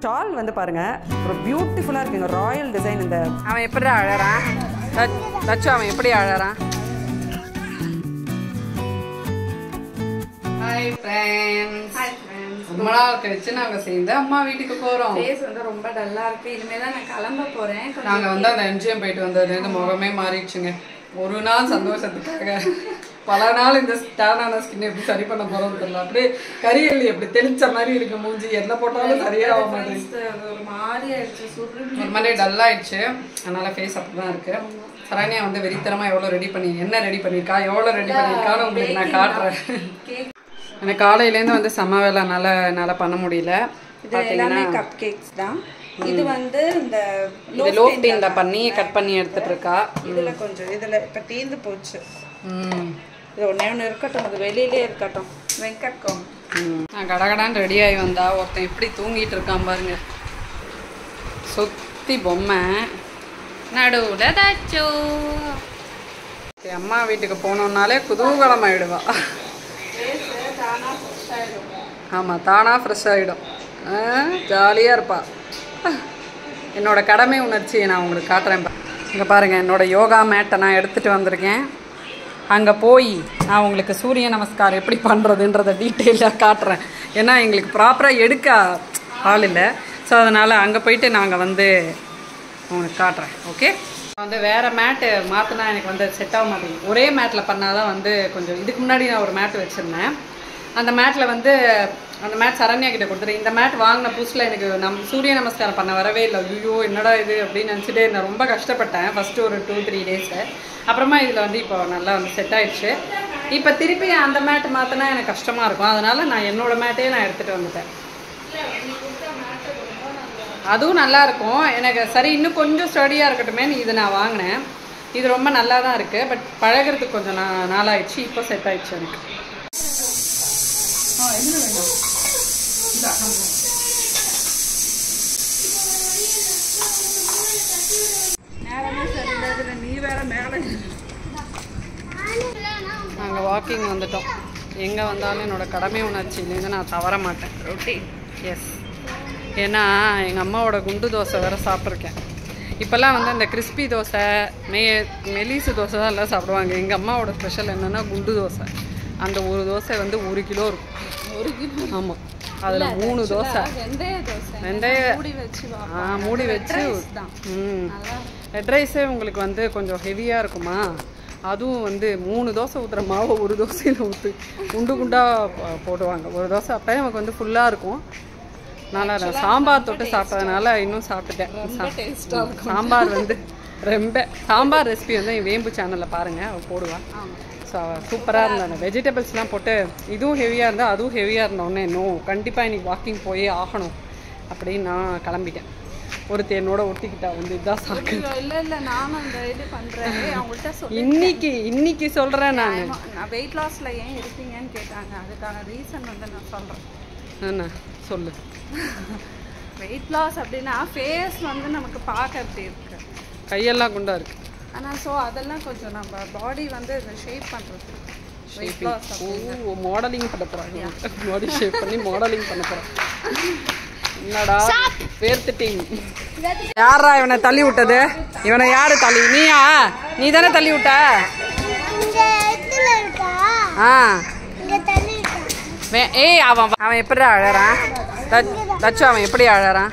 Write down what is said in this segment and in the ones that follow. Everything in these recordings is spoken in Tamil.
ஸ்டால் வந்து பாருங்க ஒரு பியூட்டிஃபுல்லாக இருக்குங்க ராயல் டிசைன் இந்த அவன் எப்படி அழறான் லட்சு அவன் எப்படி அழறான் ஹாய் ஃப்ரெண்ட்ஸ் ரொம்ப நாள் கழிச்சு நாங்க சேர்ந்து அம்மா வீட்டுக்கு போறோம் ஃபேஸ் வந்து ரொம்ப டல்லா இருக்கு இனிமே தான் நான் கிளம்ப போறேன் கொஞ்சம் நாங்க வந்து அந்த எம்ஜிஎம் போயிட்டு வந்ததுலேருந்து முகமே மாறிடுச்சுங்க ஒரு நாள் சந்தோஷத்துக்காக பல நாள் இந்த ஸ்டானான ஸ்கின் எப்படி சரி பண்ண போறோம்னு தெரியல அப்படியே கரியல் எப்படி தெளிச்ச மாதிரி இருக்கு மூஞ்சி என்ன போட்டாலும் சரியாக மாட்டேங்குது அது ஒரு மாதிரி ஆயிடுச்சு சுருண்டு ஒரு மாதிரி டல் ஆயிடுச்சு அதனால ஃபேஸ் அப்படிதான் இருக்கு சரண்யா வந்து வெறித்தனமா எவ்வளவு ரெடி பண்ணி என்ன ரெடி பண்ணியிருக்கா எவ்வளவு ரெடி பண்ணியிருக்கான்னு உங்களுக்கு நான் காட்டுறேன் கேக் எனக்கு காலையிலேருந்து வந்து செம்ம வேலை என்னால் என்னால் பண்ண முடியல இது எல்லாமே கப் கேக்ஸ் தான் இது வந்து இந்த இது லோஃப்டீனில் பண்ணி கட் பண்ணி எடுத்துட்டு இருக்கா இதுல கொஞ்சம் இதுல இப்ப தீர்ந்து போச்சு ம் இது ஒண்ணே ஒண்ணு இருக்கட்டும் அது வெளியிலே இருக்கட்டும் வெங்கட் கோம் ம். நான் கடகடான்னு ரெடி ஆகி வந்தா ஒருத்தன் எப்படி தூங்கிட்டு இருக்கான் பாருங்க சுத்தி பொம்மை நடுவுல தச்சு அம்மா வீட்டுக்கு போனோம்னாலே குதூகலம் ஆயிடுவா ஆமாம் தானாக ஃப்ரெஷ் ஆகிடும் ஜாலியாக இருப்பா என்னோட கடமை உணர்ச்சியை நான் உங்களுக்கு காட்டுறேன் இங்கே பாருங்கள் என்னோட யோகா மேட்டை நான் எடுத்துகிட்டு வந்திருக்கேன் அங்கே போய் நான் உங்களுக்கு சூரிய நமஸ்காரம் எப்படி பண்ணுறதுன்றத டீட்டெயிலாக காட்டுறேன் ஏன்னா எங்களுக்கு ப்ராப்பராக எடுக்க ஆள் இல்லை ஸோ அதனால் அங்கே போயிட்டு நாங்கள் வந்து உங்களுக்கு காட்டுறேன் ஓகே வந்து வேறு மேட்டு மாற்றினா எனக்கு வந்து செட் ஆக மாட்டேங்குது ஒரே மேட்டில் பண்ணால் தான் வந்து கொஞ்சம் இதுக்கு முன்னாடி நான் ஒரு மேட்டு வச்சுருந்தேன் அந்த மேட்டில் வந்து அந்த மேட் சரண்யா கிட்ட கொடுத்துட்டு இந்த மேட் வாங்கின புதுசில் எனக்கு நம் சூரிய நமஸ்காரம் பண்ண வரவே இல்லை ஐயோ என்னடா இது அப்படின்னு நினச்சிட்டு நான் ரொம்ப கஷ்டப்பட்டேன் ஃபஸ்ட்டு ஒரு டூ த்ரீ டேஸு அப்புறமா இதில் வந்து இப்போ நல்லா வந்து செட் ஆயிடுச்சு இப்போ திருப்பி அந்த மேட் மாற்றினா எனக்கு கஷ்டமாக இருக்கும் அதனால் நான் என்னோட மேட்டே நான் எடுத்துகிட்டு வந்துட்டேன் அதுவும் நல்லா இருக்கும் எனக்கு சரி இன்னும் கொஞ்சம் ஸ்டடியாக இருக்கட்டுமே இது நான் வாங்கினேன் இது ரொம்ப நல்லா தான் இருக்குது பட் பழகுறதுக்கு கொஞ்சம் நா நாளாயிடுச்சு இப்போ செட் ஆயிடுச்சு எனக்கு நேரமே சரியில்லை நீ வேற மேலே நாங்கள் வாக்கிங் வந்துட்டோம் எங்கே வந்தாலும் என்னோட கடமை உணர்ச்சியிலேருந்து நான் தவற மாட்டேன் ரொட்டீன் எஸ் ஏன்னா எங்கள் அம்மாவோட குண்டு தோசை வேறு சாப்பிட்ருக்கேன் இப்போல்லாம் வந்து அந்த கிறிஸ்பி தோசை மெ மெலிசு தோசை தான் எல்லாம் சாப்பிடுவாங்க எங்கள் அம்மாவோட ஸ்பெஷல் என்னென்னா குண்டு தோசை அந்த ஒரு தோசை வந்து ஒரு கிலோ இருக்கும் ஒரு கிலோ ஆமாம் அதில் மூணு தோசை வெந்தய தோசை வெந்தய மூடி வச்சு வா ஆ மூடி வச்சு ம் ரெட் ரைஸே உங்களுக்கு வந்து கொஞ்சம் ஹெவியாக இருக்குமா அதுவும் வந்து மூணு தோசை ஊற்றுற மாவை ஒரு தோசையில் ஊற்று குண்டு குண்டாக போடுவாங்க ஒரு தோசை அப்போயே நமக்கு வந்து ஃபுல்லாக இருக்கும் நல்லா நான் சாம்பார் தொட்டு சாப்பிட்டதுனால இன்னும் சாப்பிட்டுட்டேன் சா- சாம்பார் வந்து ரொம்ப சாம்பார் ரெசிபி வந்து என் வேம்பு சேனலில் பாருங்கள் அவள் போடுவாள் ஸோ சூப்பராக இருந்தது வெஜிடபிள்ஸ்லாம் போட்டு இதுவும் ஹெவியாக இருந்தால் அதுவும் ஹெவியாக இருந்தோடனே இன்னும் கண்டிப்பாக இன்னைக்கு வாக்கிங் போயே ஆகணும் அப்படின்னு நான் கிளம்பிட்டேன் ஒருத்தி என்னோட ஒட்டிக்கிட்டா வந்து இதுதான் சாக்கு இல்ல இல்ல நானும் அந்த இது பண்றேன் அவங்கள்ட்ட சொல்லி இன்னைக்கு இன்னைக்கு சொல்கிறேன் நான் நான் வெயிட் லாஸ்ல ஏன் இருக்கீங்கன்னு கேட்டாங்க அதுக்கான ரீசன் வந்து நான் சொல்றேன் என்ன சொல்லு வெயிட் லாஸ் அப்படின்னா ஃபேஸ் வந்து நமக்கு பார்க்க அப்படி இருக்கு கையெல்லாம் குண்டா இருக்கு ஆனா ஸோ அதெல்லாம் கொஞ்சம் நம்ம பாடி வந்து ஷேப் பண்றது வெயிட் லாஸ் ஓ மாடலிங் பண்ண போகிறாங்க பாடி ஷேப் பண்ணி மாடலிங் பண்ண போகிறேன் என்னடா வேர்த்துட்டீங்க யாரா இவனை தள்ளி விட்டது இவனை யாரு தள்ளி நீயா நீ தானே தள்ளி விட்ட இங்க இடத்துல இருக்கா ஆ இங்க தள்ளி இருக்கா வே- ஏய் அவன் அவன் எப்படி அழறான் தச்- தச்சு அவன் எப்படி அழறான்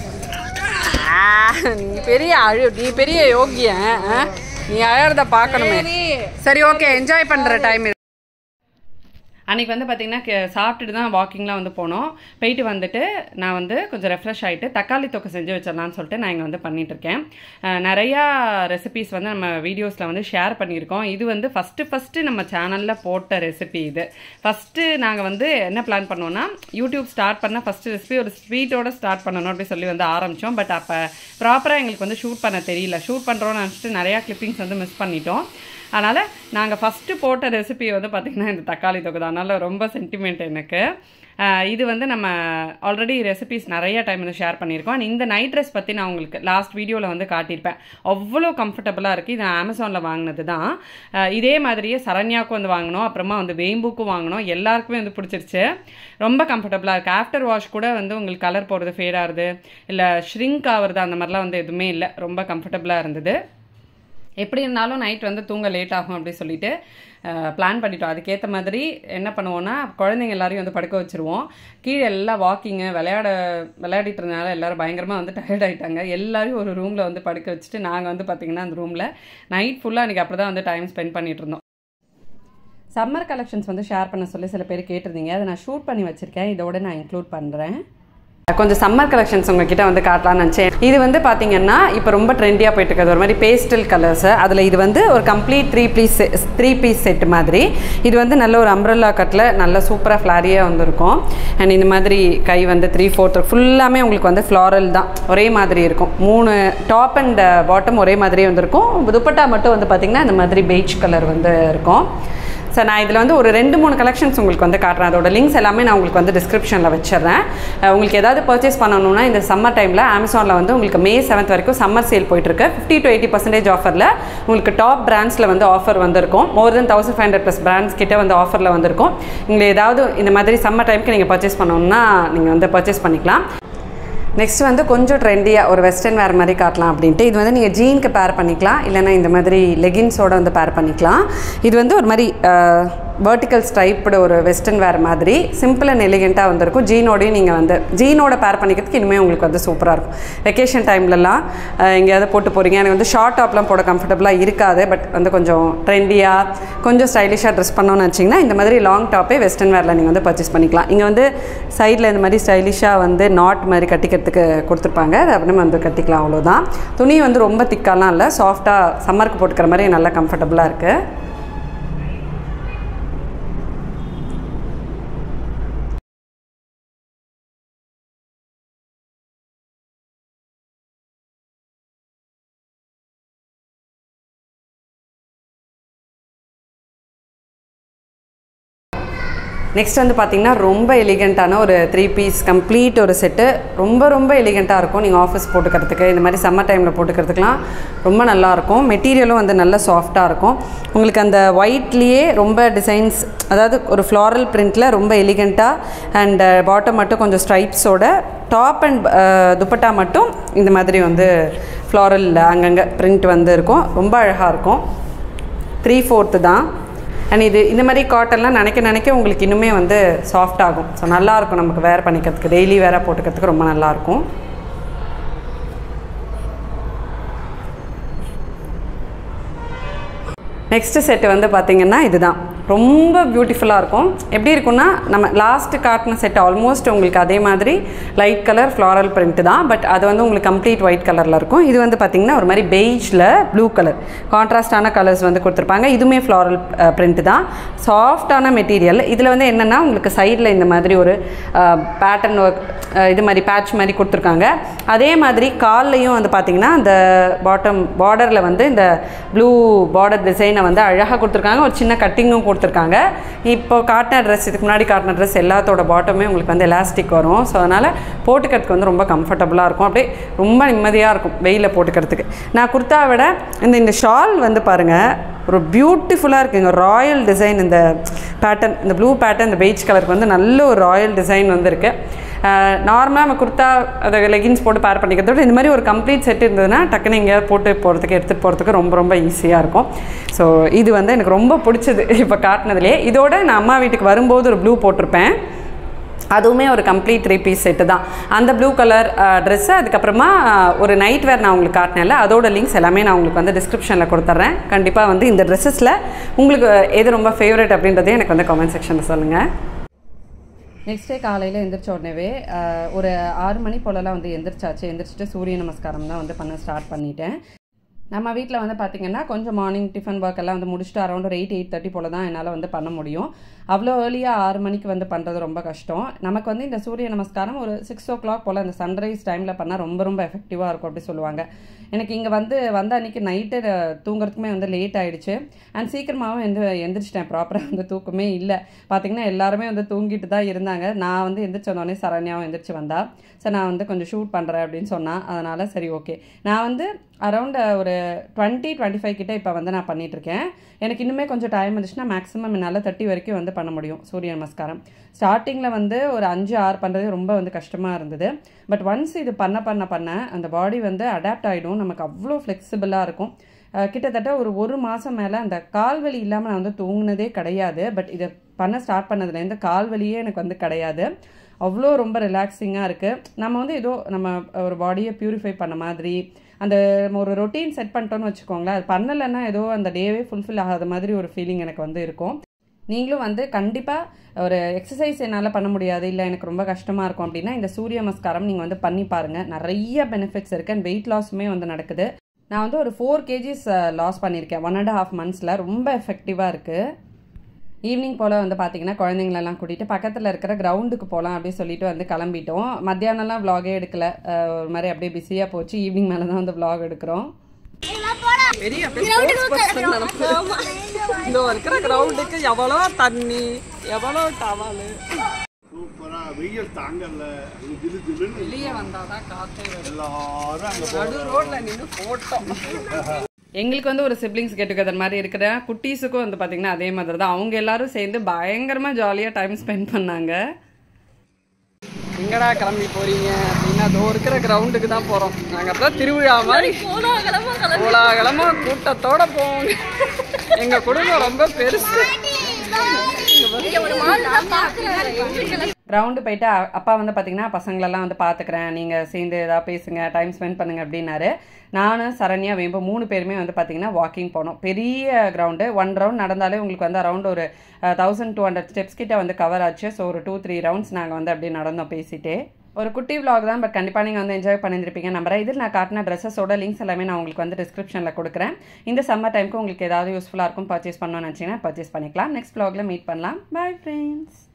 ஆ, நீ பெரிய அழு நீ பெரிய யோகியன் ஆ? நீ அழறத பார்க்கணுமே சரி ஓகே என்ஜாய் பண்ற டைம் அன்றைக்கி வந்து பார்த்திங்கன்னா சாப்பிட்டுட்டு தான் வாக்கிங்லாம் வந்து போனோம் போயிட்டு வந்துட்டு நான் வந்து கொஞ்சம் ரெஃப்ரெஷ் ஆகிட்டு தக்காளி தொக்கு செஞ்சு வச்சிடலான்னு சொல்லிட்டு நான் இங்கே வந்து பண்ணிட்டு இருக்கேன் அஹ் நிறையா ரெசிபீஸ் வந்து நம்ம வீடியோஸில் வந்து ஷேர் பண்ணியிருக்கோம் இது வந்து ஃபஸ்ட்டு ஃபஸ்ட்டு நம்ம சேனலில் போட்ட ரெசிபி இது ஃபஸ்ட்டு நாங்கள் வந்து என்ன பிளான் பண்ணோன்னா யூடியூப் ஸ்டார்ட் பண்ண ஃபஸ்ட்டு ரெசிபி ஒரு ஸ்வீட்டோட ஸ்டார்ட் பண்ணணும் அப்படி சொல்லி வந்து ஆரம்பித்தோம் பட் அப்போ ப்ராப்பராக எங்களுக்கு வந்து ஷூட் பண்ண தெரியல ஷூட் பண்ணுறோன்னு நினச்சிட்டு நிறையா கிளிப்பிங்ஸ் வந்து மிஸ் பண்ணிட்டோம் அதனால் நாங்கள் ஃபஸ்ட்டு போட்ட ரெசிபி வந்து பார்த்திங்கன்னா இந்த தக்காளி தொக்கு தான் அதனால் ரொம்ப சென்டிமெண்ட் எனக்கு ஆஹ் இது வந்து நம்ம ஆல்ரெடி ரெசிபிஸ் நிறைய டைம் வந்து ஷேர் பண்ணியிருக்கோம் அண்ட் இந்த நைட் ட்ரெஸ் பற்றி நான் உங்களுக்கு லாஸ்ட் வீடியோவில் வந்து காட்டியிருப்பேன் அவ்வளோ கம்ஃபர்டபுளாக இருக்குது இது அமேசானில் வாங்கினது தான் ஆஹ் இதே மாதிரியே சரண்யாவுக்கும் வந்து வாங்கினோம் அப்புறமா வந்து வேம்புக்கும் வாங்கினோம் எல்லாருக்குமே வந்து பிடிச்சிருச்சு ரொம்ப கம்ஃபர்டபுளாக இருக்குது ஆஃப்டர் வாஷ் கூட வந்து உங்களுக்கு கலர் போகிறது ஃபேட் ஆகுது இல்லை ஷ்ரிங்க் ஆகுறது அந்த மாதிரிலாம் வந்து எதுவுமே இல்லை ரொம்ப கம்ஃபர்டபுளாக இருந்தது எப்படி இருந்தாலும் நைட் வந்து தூங்க லேட் ஆகும் அப்படி சொல்லிட்டு பிளான் பண்ணிட்டோம் அதுக்கேற்ற மாதிரி என்ன பண்ணுவோம்னா குழந்தைங்க எல்லாரையும் வந்து படுக்க வச்சுருவோம் கீழே எல்லாம் வாக்கிங்கு விளையாட விளையாடிட்டு இருந்தனால எல்லாரும் பயங்கரமாக வந்து டயர்ட் ஆகிட்டாங்க எல்லாரையும் ஒரு ரூமில் வந்து படுக்க வச்சுட்டு நாங்கள் வந்து பார்த்திங்கன்னா அந்த ரூமில் நைட் ஃபுல்லாக அன்றைக்கி அப்படி தான் வந்து டைம் ஸ்பெண்ட் பண்ணிட்டு இருந்தோம் சம்மர் கலெக்ஷன்ஸ் வந்து ஷேர் பண்ண சொல்லி சில பேர் கேட்டிருந்தீங்க அதை நான் ஷூட் பண்ணி வச்சுருக்கேன் இதோட நான் இன்க்ளூட் பண்ணுறேன் கொஞ்சம் சம்மர் கலெக்ஷன்ஸ் உங்ககிட்ட வந்து காட்டலாம்னு நினச்சேன் இது வந்து பார்த்தீங்கன்னா இப்போ ரொம்ப ட்ரெண்டியாக போயிட்டு இருக்கிறது ஒரு மாதிரி பேஸ்டல் கலர்ஸ் அதில் இது வந்து ஒரு complete three piece three piece set மாதிரி இது வந்து நல்ல ஒரு அம்ப்ரல்லா கட்டில் நல்ல சூப்பராக ஃப்ளாரியாக வந்திருக்கும் அண்ட் இந்த மாதிரி கை வந்து த்ரீ ஃபோர்த் ஃபுல்லாமே உங்களுக்கு வந்து ஃப்ளாரல் தான் ஒரே மாதிரி இருக்கும் மூணு டாப் அண்ட் பாட்டம் ஒரே மாதிரியே வந்திருக்கும் துப்பட்டா மட்டும் வந்து பார்த்திங்கன்னா இந்த மாதிரி பெய்ச் கலர் வந்து இருக்கும் ஸோ நான் இதில் வந்து ஒரு ரெண்டு மூணு கலெக்ஷன்ஸ் உங்களுக்கு வந்து காட்டுறேன் அதோட லிங்க்ஸ் எல்லாமே நான் உங்களுக்கு வந்து டிஸ்கிரிப்ஷனில் வச்சிடுறேன் அஹ் உங்களுக்கு ஏதாவது பர்ச்சேஸ் பண்ணணும்னா இந்த சம்மர் டைமில் அமேசானில் வந்து உங்களுக்கு மே செவன்த் வரைக்கும் சம்மர் சேல் போயிட்டுருக்கு ஃபிஃப்டி டு எயிட்டி பர்சன்டேஜ் ஆஃபரில் உங்களுக்கு டாப் பிராண்ட்ஸில் வந்து ஆஃபர் வந்திருக்கும் more than thousand five hundred plus brands கிட்ட வந்து ஆஃபரில் வந்திருக்கும் நீங்கள் ஏதாவது இந்த மாதிரி சம்மர் டைமுக்கு நீங்கள் பர்ச்சேஸ் பண்ணணும்னா நீங்கள் வந்து பர்ச்சேஸ் பண்ணிக்கலாம் நெக்ஸ்ட் வந்து கொஞ்சம் ட்ரெண்டியாக ஒரு வெஸ்டர்ன் வேர் மாதிரி காட்டலாம் அப்படின்ட்டு இது வந்து நீங்கள் ஜீனுக்கு பேர் பண்ணிக்கலாம் இல்லைன்னா இந்த மாதிரி லெகின்ஸோட வந்து பேர் பண்ணிக்கலாம் இது வந்து ஒரு மாதிரி வேர்ட்டிக்கல் ஸ்ட்ரைப்டு ஒரு வெஸ்டர்ன் வேர் மாதிரி சிம்பிள் அண்ட் எலிகெண்ட்டாக வந்திருக்கும் ஜீனோடையும் நீங்கள் வந்து ஜீனோட பேர் பண்ணிக்கிறதுக்கு இனிமேல் உங்களுக்கு வந்து சூப்பராக இருக்கும் வெக்கேஷன் டைம்லலாம் எங்கேயாவது போட்டு போகிறீங்க எனக்கு வந்து ஷார்ட் டாப்லாம் போட கம்ஃபர்டபுளாக இருக்காது பட் வந்து கொஞ்சம் ட்ரெண்டியாக கொஞ்சம் ஸ்டைலிஷாக ட்ரெஸ் பண்ணணும்னு வச்சிங்கன்னா இந்த மாதிரி லாங் டாப்பே வெஸ்டர்ன் வேரில் நீங்கள் வந்து பர்ச்சேஸ் பண்ணிக்கலாம் இங்கே வந்து சைடில் இந்த மாதிரி ஸ்டைலிஷாக வந்து நாட் மாதிரி கட்டிக்கிறதுக்கு கொடுத்துருப்பாங்க அதை அப்படியே வந்து கட்டிக்கலாம் அவ்வளோதான் துணி வந்து ரொம்ப திக்காலாம் இல்லை சாஃப்டாக சம்மருக்கு போட்டுக்கிற மாதிரி நல்லா கம்ஃபர்டபுளாக இருக்குது நெக்ஸ்ட் வந்து பார்த்தீங்கன்னா ரொம்ப எலிகெண்ட்டான ஒரு த்ரீ பீஸ் கம்ப்ளீட் ஒரு செட்டு ரொம்ப ரொம்ப எலிகெண்ட்டாக இருக்கும் நீங்கள் ஆஃபீஸ் போட்டுக்கிறதுக்கு இந்த மாதிரி சம்மர் டைமில் போட்டுக்கிறதுக்குலாம் ரொம்ப நல்லாயிருக்கும் மெட்டீரியலும் வந்து நல்ல சாஃப்டாக இருக்கும் உங்களுக்கு அந்த ஒயிட்லேயே ரொம்ப டிசைன்ஸ் அதாவது ஒரு ஃப்ளாரல் பிரிண்ட்டில் ரொம்ப எலிகெண்ட்டாக அண்ட் பாட்டம் மட்டும் கொஞ்சம் ஸ்ட்ரைப்ஸோட டாப் அண்ட் துப்பட்டா மட்டும் இந்த மாதிரி வந்து ஃப்ளாரல் அங்கங்கே பிரிண்ட் வந்து இருக்கும் ரொம்ப அழகாக இருக்கும் த்ரீ ஃபோர்த்து தான் அண்ட் இது இந்த மாதிரி காட்டன்லாம் நினைக்க நினைக்க உங்களுக்கு இன்னுமே வந்து சாஃப்ட் ஆகும் ஸோ நல்லாயிருக்கும் நமக்கு வேர் பண்ணிக்கிறதுக்கு டெய்லி வேராக போட்டுக்கிறதுக்கு ரொம்ப நல்லாயிருக்கும் நெக்ஸ்ட் செட் வந்து பார்த்திங்கன்னா இதுதான் ரொம்ப பியூட்டிஃபுல்லாக இருக்கும் எப்படி இருக்கும்னா நம்ம லாஸ்ட்டு காட்டின செட் ஆல்மோஸ்ட் உங்களுக்கு அதே மாதிரி லைட் கலர் ஃப்ளாரல் பிரிண்ட் தான் பட் அது வந்து உங்களுக்கு கம்ப்ளீட் ஒயிட் கலரில் இருக்கும் இது வந்து பார்த்திங்கன்னா ஒரு மாதிரி பெய்ஜில் ப்ளூ கலர் கான்ட்ராஸ்டான கலர்ஸ் வந்து கொடுத்துருப்பாங்க இதுவுமே ஃப்ளாரல் பிரிண்ட் தான் சாஃப்டான மெட்டீரியல் இதில் வந்து என்னென்னா உங்களுக்கு சைடில் இந்த மாதிரி ஒரு பேட்டர்ன் ஒர்க் இது மாதிரி பேட்ச் மாதிரி கொடுத்துருக்காங்க அதே மாதிரி கால்லையும் வந்து பார்த்திங்கன்னா அந்த பாட்டம் பார்டரில் வந்து இந்த ப்ளூ பார்டர் டிசைனை வந்து அழகாக கொடுத்துருக்காங்க ஒரு சின்ன கட்டிங்கும் கொடுத்துருக்காங்க இப்போ காட்டின ட்ரெஸ் இதுக்கு முன்னாடி காட்டின ட்ரெஸ் எல்லாத்தோட பாட்டமே உங்களுக்கு வந்து எலாஸ்டிக் வரும் ஸோ அதனால் போட்டுக்கிறதுக்கு வந்து ரொம்ப கம்ஃபர்டபுளாக இருக்கும் அப்படியே ரொம்ப நிம்மதியாக இருக்கும் வெயிலில் போட்டுக்கிறதுக்கு நான் குர்த்தா விட இந்த இந்த ஷால் வந்து பாருங்கள் ஒரு பியூட்டிஃபுல்லாக இருக்குங்க ராயல் டிசைன் இந்த பேட்டர்ன் இந்த ப்ளூ பேட்டர்ன் இந்த பெய்ச் கலருக்கு வந்து நல்ல ஒரு ராயல் டிசைன் வந்துருக்கு நார்மலாக நம்ம குர்த்தா அதை லெகின்ஸ் போட்டு பேர் பண்ணிக்கிறத விட இந்த மாதிரி ஒரு கம்ப்ளீட் செட் இருந்ததுன்னா டக்குன்னு எங்கேயாவது போட்டு போகிறதுக்கு எடுத்துகிட்டு போகிறதுக்கு ரொம்ப ரொம்ப ஈஸியாக இருக்கும் ஸோ இது வந்து எனக்கு ரொம்ப பிடிச்சது இப்போ காட்டினதுலேயே இதோட நான் அம்மா வீட்டுக்கு வரும்போது ஒரு ப்ளூ போட்டிருப்பேன் அதுவுமே ஒரு கம்ப்ளீட் த்ரீ பீஸ் செட்டு தான் அந்த ப்ளூ கலர் ட்ரெஸ்ஸு அதுக்கப்புறமா ஒரு நைட் வேர் நான் உங்களுக்கு காட்டினேன்ல அதோட லிங்க்ஸ் எல்லாமே நான் உங்களுக்கு வந்து டிஸ்கிரிப்ஷனில் கொடுத்துட்றேன் கண்டிப்பாக வந்து இந்த ட்ரெஸ்ஸஸில் உங்களுக்கு எது ரொம்ப ஃபேவரட் அப்படின்றதையும் எனக்கு வந்து கமெண்ட் செக்ஷனில் சொல்லுங்கள் நெக்ஸ்ட் டே காலையில் எந்திரிச்ச உடனேவே ஆஹ், ஒரு ஆறு மணி போலலாம் வந்து எந்திரிச்சாச்சு எந்திரிச்சிட்டு சூரிய நமஸ்காரம் தான் வந்து பண்ண ஸ்டார்ட் பண்ணிட்டேன் நம்ம வீட்டில் வந்து பார்த்திங்கன்னா கொஞ்சம் மார்னிங் டிஃபன் ஒர்க் எல்லாம் வந்து முடிச்சுட்டு அரௌண்ட் ஒரு எயிட் எயிட் தேர்ட்டி போல் தான் என்னால் வந்து பண்ண முடியும் அவ்வளோ ஏர்லியாக ஆறு மணிக்கு வந்து பண்ணுறது ரொம்ப கஷ்டம் நமக்கு வந்து இந்த சூரிய நமஸ்காரம் ஒரு சிக்ஸ் ஓ கிளாக் போல் அந்த சன்ரைஸ் டைமில் பண்ணால் ரொம்ப ரொம்ப எஃபெக்டிவாக இருக்கும் அப்படி சொல்லுவாங்க எனக்கு இங்கே வந்து வந்த அன்றைக்கி நைட்டு தூங்குறதுக்குமே வந்து லேட் ஆயிடுச்சு அண்ட் சீக்கிரமாகவும் எந்த எந்திரிச்சிட்டேன் ப்ராப்பராக வந்து தூக்கமே இல்லை பார்த்தீங்கன்னா எல்லாருமே வந்து தூங்கிட்டு தான் இருந்தாங்க நான் வந்து எந்திரிச்ச உடனே சரண்யாவும் எந்திரிச்சு வந்தா சரி நான் வந்து கொஞ்சம் ஷூட் பண்ணுறேன் அப்படின்னு சொன்னான் அதனால் சரி ஓகே நான் வந்து அரௌண்ட் ஒரு டுவெண்ட்டி டுவெண்ட்டி ஃபைவ் கிட்ட இப்போ வந்து நான் பண்ணிட்டு இருக்கேன் எனக்கு இன்னுமே கொஞ்சம் டைம் இருந்துச்சுன்னா மேக்ஸிமம் என்னால் தேர்ட்டி வரைக்கும் வந்து பண்ண முடியும் சூரிய நமஸ்காரம் ஸ்டார்டிங்கில் வந்து ஒரு அஞ்சு ஆறு பண்ணுறது ரொம்ப வந்து கஷ்டமாக இருந்தது பட் ஒன்ஸ் இது பண்ண பண்ண பண்ண அந்த பாடி வந்து அடாப்ட் ஆகிடும் நமக்கு அவ்வளோ ஃப்ளெக்சிபிளாக இருக்கும் அஹ் கிட்டத்தட்ட ஒரு ஒரு மாதம் மேலே அந்த கால்வலி இல்லாமல் நான் வந்து தூங்குனதே கிடையாது பட் இதை பண்ண ஸ்டார்ட் பண்ணதுலேருந்து கால்வலியே எனக்கு வந்து கிடையாது அவ்வளோ ரொம்ப ரிலாக்ஸிங்காக இருக்குது நம்ம வந்து ஏதோ நம்ம ஒரு பாடியை பியூரிஃபை பண்ண மாதிரி அந்த நம்ம ஒரு ரொட்டீன் செட் பண்ணிட்டோம்னு வச்சுக்கோங்களேன் அது பண்ணலைன்னா ஏதோ அந்த டேவே ஃபுல்ஃபில் ஆகாத மாதிரி ஒரு ஃபீலிங் எனக்கு வந்து இருக்கும் நீங்களும் வந்து கண்டிப்பாக ஒரு எக்ஸசைஸ் என்னால் பண்ண முடியாது இல்லை எனக்கு ரொம்ப கஷ்டமாக இருக்கும் அப்படின்னா இந்த சூரிய நமஸ்காரம் நீங்கள் வந்து பண்ணி பாருங்கள் நிறைய பெனிஃபிட்ஸ் இருக்குது அண்ட் வெயிட் லாஸுமே வந்து நடக்குது நான் வந்து ஒரு ஃபோர் கேஜிஸ் லாஸ் பண்ணியிருக்கேன் ஒன் அண்ட் ஹாஃப் மந்த்ஸில் ரொம்ப எஃபெக்டிவாக இருக்குது ஈவினிங் போல் வந்து பார்த்தீங்கன்னா குழந்தைங்களெல்லாம் கூட்டிகிட்டு பக்கத்தில் இருக்கிற கிரவுண்டுக்கு போகலாம் அப்படின்னு சொல்லிட்டு வந்து கிளம்பிட்டோம் மத்தியானம்லாம் vlog-ஏ எடுக்கல அஹ் ஒரு மாதிரி அப்படியே பிஸியாக போச்சு ஈவினிங் மேலே தான் வந்து vlog எடுக்கிறோம் பெரிய இந்த இருக்கிற கிரவுண்டுக்கு எவ்வளோ தண்ணி எவ்வளோ டவாலு சூப்பரா வெயில் தாங்கல அது ஜிலு ஜிலுன்னு வெளியே வந்தாதான் காற்றே வரும் எல்லாரும் அங்க நடு ரோட்ல நின்று போட்டோம் எங்களுக்கு வந்து ஒரு சிப்ளிங்ஸ் கெட் டுகெதர் மாதிரி இருக்கிற குட்டீஸுக்கும் வந்து பார்த்தீங்கன்னா அதே மாதிரி தான் அவங்க எல்லாரும் சேர்ந்து பயங்கரமாக ஜாலியாக டைம் ஸ்பெண்ட் பண்ணாங்க எங்கடா கிளம்பி போறீங்க அப்படின்னா அதோ இருக்கிற கிரவுண்டுக்கு தான் போகிறோம் நாங்கள் அப்புறம் திருவிழா மாதிரி கோலாகலமா கூட்டத்தோட போவோங்க எங்கள் குடும்பம் ரொம்ப பெருசு ரவுண்டு போயிட்டு அ- அப்பா வந்து பார்த்தீங்கன்னா பசங்களெல்லாம் வந்து பார்த்துக்கிறேன் நீங்கள் சேர்ந்து ஏதாவது பேசுங்க டைம் ஸ்பெண்ட் பண்ணுங்க அப்படின்னாரு நானும் சரண்யா வேம்பு மூணு பேருமே வந்து பார்த்தீங்கன்னா வாக்கிங் போனோம் பெரிய கிரவுண்டு ஒன் ரவுண்ட் நடந்தாலே உங்களுக்கு வந்து அரௌண்ட் ஒரு தௌசண்ட் டூ ஹண்ட்ரட் ஸ்டெப்ஸ் கிட்ட வந்து கவர் ஆச்சு ஸோ ஒரு டூ த்ரீ ரவுண்ட்ஸ் நாங்கள் வந்து அப்படியே நடந்தோம் பேசிட்டே ஒரு குட்டி vlog தான் பட் கண்டிப்பாக நீங்கள் வந்து என்ஜாய் பண்ணியிருப்பீங்க நம்புறேன் இதில் நான் காட்டின ட்ரெஸ்ஸஸோட லிங்க்ஸ் எல்லாமே நான் உங்களுக்கு வந்து டிஸ்கிரிப்ஷனில் கொடுக்குறேன் இந்த சம்மர் டைமுக்கு உங்களுக்கு ஏதாவது யூஸ்ஃபுல்லாக இருக்கும் பர்ச்சேஸ் பண்ணணும்னு நினச்சிங்கன்னா பர்ச்சேஸ் பண்ணிக்கலாம் நெக்ஸ்ட் vlogல மீட் பண்ணலாம் பை ஃப்ரெண்ட்ஸ்